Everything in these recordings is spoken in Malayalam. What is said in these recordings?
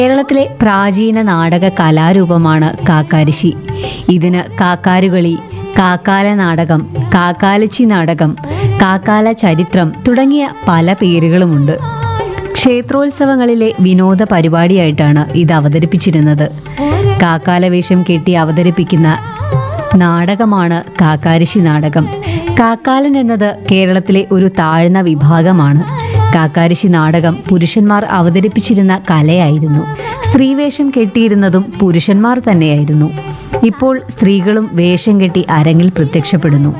കേരളത്തിലെ പ്രാചീന നാടക കലാരൂപമാണ് കാക്കാരിശി ഇതിന് കാക്കാരുകളി കാക്കാല നാടകം കാക്കാലച്ചി നാടകം കാക്കാല ചരിത്രം തുടങ്ങിയ പല പേരുകളുമുണ്ട് ക്ഷേത്രോത്സവങ്ങളിലെ വിനോദ പരിപാടിയായിട്ടാണ് ഇത് അവതരിപ്പിച്ചിരുന്നത് കാക്കാലവേഷം കെട്ടി അവതരിപ്പിക്കുന്ന നാടകമാണ് കാക്കാരിശി നാടകം കാക്കാലൻ എന്നത് കേരളത്തിലെ ഒരു താഴ്ന്ന വിഭാഗമാണ് കാക്കാരിശി നാടകം പുരുഷന്മാർ അവതരിപ്പിച്ചിരുന്ന കലയായിരുന്നു സ്ത്രീവേഷം കെട്ടിയിരുന്നതും പുരുഷന്മാർ തന്നെയായിരുന്നു ഇപ്പോൾ സ്ത്രീകളും വേഷം കെട്ടി അരങ്ങിൽ പ്രത്യക്ഷപ്പെടുന്നു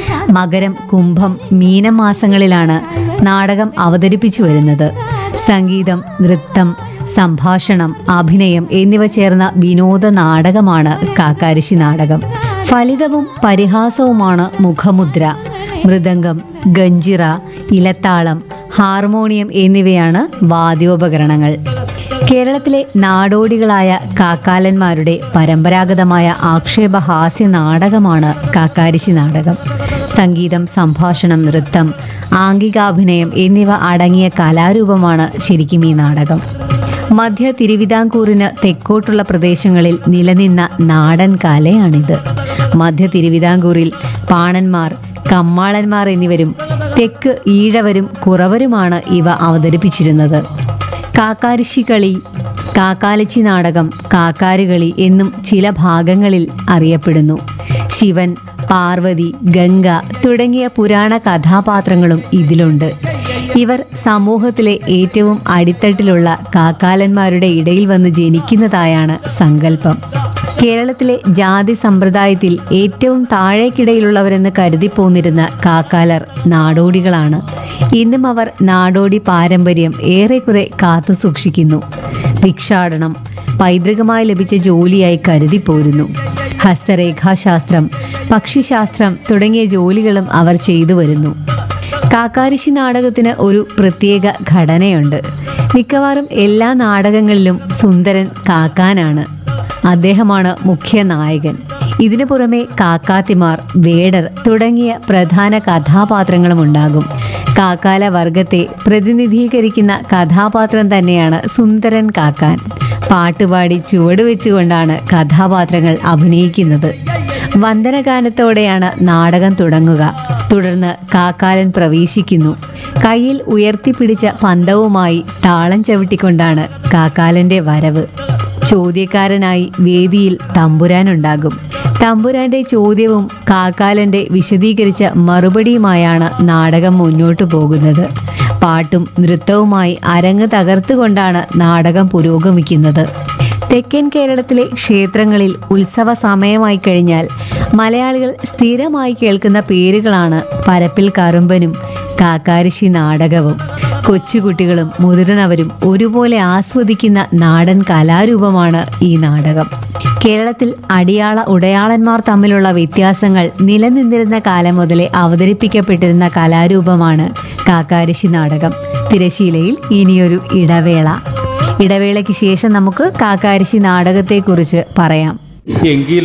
മകരം കുംഭം മീനം മാസങ്ങളിലാണ് നാടകം അവതരിപ്പിച്ചു വരുന്നത് സംഗീതം നൃത്തം സംഭാഷണം അഭിനയം എന്നിവ ചേർന്ന വിനോദ നാടകമാണ് കാക്കാരിശി നാടകം ഫലിതവും പരിഹാസവുമാണ് മുഖമുദ്ര മൃദംഗം ഗഞ്ചിറ ഇലത്താളം ഹാർമോണിയം എന്നിവയാണ് വാദ്യോപകരണങ്ങൾ കേരളത്തിലെ നാടോടികളായ കാക്കാലന്മാരുടെ പരമ്പരാഗതമായ ആക്ഷേപഹാസ്യ നാടകമാണ് കാക്കാരിശി നാടകം സംഗീതം സംഭാഷണം നൃത്തം ആംഗികാഭിനയം എന്നിവ അടങ്ങിയ കലാരൂപമാണ് ശരിക്കും ഈ നാടകം മധ്യ തിരുവിതാംകൂറിന് തെക്കോട്ടുള്ള പ്രദേശങ്ങളിൽ നിലനിന്ന നാടൻ കലയാണിത് മധ്യ തിരുവിതാംകൂറിൽ പാണന്മാർ കമ്മാളന്മാർ എന്നിവരും തെക്ക് ഈഴവരും കുറവരുമാണ് ഇവ അവതരിപ്പിച്ചിരുന്നത് കാക്കാരിശി കളി കാക്കാലച്ചി നാടകം കാക്കാരുകളി എന്നും ചില ഭാഗങ്ങളിൽ അറിയപ്പെടുന്നു ശിവൻ പാർവതി ഗംഗ തുടങ്ങിയ പുരാണ കഥാപാത്രങ്ങളും ഇതിലുണ്ട് ഇവർ സമൂഹത്തിലെ ഏറ്റവും അടിത്തട്ടിലുള്ള കാക്കാലന്മാരുടെ ഇടയിൽ വന്ന് ജനിക്കുന്നതായാണ് സങ്കല്പം കേരളത്തിലെ ജാതി സമ്പ്രദായത്തിൽ ഏറ്റവും താഴേക്കിടയിലുള്ളവരെന്ന് കരുതിപ്പോന്നിരുന്ന കാക്കാലർ നാടോടികളാണ് ഇന്നും അവർ നാടോടി പാരമ്പര്യം ഏറെക്കുറെ കാത്തു സൂക്ഷിക്കുന്നു ഭിക്ഷാടനം പൈതൃകമായി ലഭിച്ച ജോലിയായി കരുതിപ്പോരുന്നു ഹസ്തരേഖാശാസ്ത്രം പക്ഷിശാസ്ത്രം തുടങ്ങിയ ജോലികളും അവർ ചെയ്തു വരുന്നു കാക്കാരിശി നാടകത്തിന് ഒരു പ്രത്യേക ഘടനയുണ്ട് മിക്കവാറും എല്ലാ നാടകങ്ങളിലും സുന്ദരൻ കാക്കാനാണ് അദ്ദേഹമാണ് മുഖ്യ നായകൻ ഇതിനു പുറമെ കാക്കാത്തിമാർ വേടർ തുടങ്ങിയ പ്രധാന കഥാപാത്രങ്ങളും ഉണ്ടാകും കാക്കാല വർഗത്തെ പ്രതിനിധീകരിക്കുന്ന കഥാപാത്രം തന്നെയാണ് സുന്ദരൻ കാക്കാൻ പാട്ടുപാടി ചുവട് വെച്ചുകൊണ്ടാണ് കഥാപാത്രങ്ങൾ അഭിനയിക്കുന്നത് വന്ദനഗാനത്തോടെയാണ് നാടകം തുടങ്ങുക തുടർന്ന് കാക്കാലൻ പ്രവേശിക്കുന്നു കയ്യിൽ ഉയർത്തിപ്പിടിച്ച പന്തവുമായി താളം ചവിട്ടിക്കൊണ്ടാണ് കാക്കാലന്റെ വരവ് ചോദ്യക്കാരനായി വേദിയിൽ തമ്പുരാനുണ്ടാകും തമ്പുരാന്റെ ചോദ്യവും കാക്കാലന്റെ വിശദീകരിച്ച മറുപടിയുമായാണ് നാടകം മുന്നോട്ടു പോകുന്നത് പാട്ടും നൃത്തവുമായി അരങ്ങ് തകർത്തുകൊണ്ടാണ് നാടകം പുരോഗമിക്കുന്നത് തെക്കൻ കേരളത്തിലെ ക്ഷേത്രങ്ങളിൽ ഉത്സവ സമയമായി കഴിഞ്ഞാൽ മലയാളികൾ സ്ഥിരമായി കേൾക്കുന്ന പേരുകളാണ് പരപ്പിൽ കറുമ്പനും കാക്കാരിശി നാടകവും കൊച്ചുകുട്ടികളും മുതിർന്നവരും ഒരുപോലെ ആസ്വദിക്കുന്ന നാടൻ കലാരൂപമാണ് ഈ നാടകം കേരളത്തിൽ അടിയാള ഉടയാളന്മാർ തമ്മിലുള്ള വ്യത്യാസങ്ങൾ നിലനിന്നിരുന്ന കാലം മുതലേ അവതരിപ്പിക്കപ്പെട്ടിരുന്ന കലാരൂപമാണ് കാക്കാരിശി നാടകം തിരശീലയിൽ ഇനിയൊരു ഇടവേള ഇടവേളയ്ക്ക് ശേഷം നമുക്ക് കാക്കാരിശി നാടകത്തെക്കുറിച്ച് പറയാം എങ്കിലും